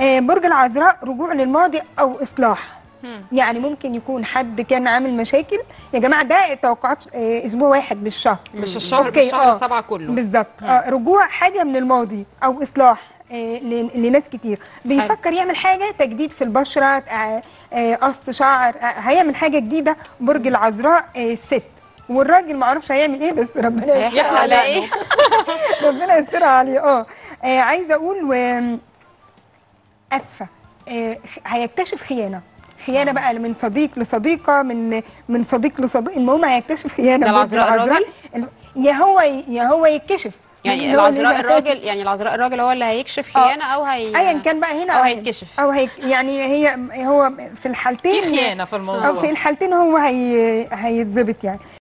آه، برج العذراء رجوع للماضي او اصلاح يعني ممكن يكون حد كان عامل مشاكل يا جماعه ده توقعات آه، اسبوع واحد مش شهر مش الشهر أوكي، مش شهر آه. السبعه كله بالظبط آه رجوع حاجه من الماضي او اصلاح آه ل- لناس كتير بيفكر يعمل حاجه تجديد في البشره آه، آه، قص شعر آه هيعمل حاجه جديده برج العذراء آه الست والراجل ما اعرفش هيعمل ايه بس ربنا يستر يحلق عليه دقنه. ايه ربنا يستر عليه اه آه، عايزه اقول و... اسفه آه، هيكتشف خيانه خيانه بقى من صديق لصديقه من من صديق لصديق المهم هيكتشف خيانه ده برج العذراء الراجل؟ ال- يا هو يا هو يتكشف يعني اللي هو اللي العذراء بقى- الراجل يعني العذراء الراجل هو اللي هيكشف خيانه او هي ايا كان بقى هنا أو هنا. هيتكشف. او هي يعني هي هو في الحالتين في خيانه في الموضوع او في الحالتين هو هي هيتظبط يعني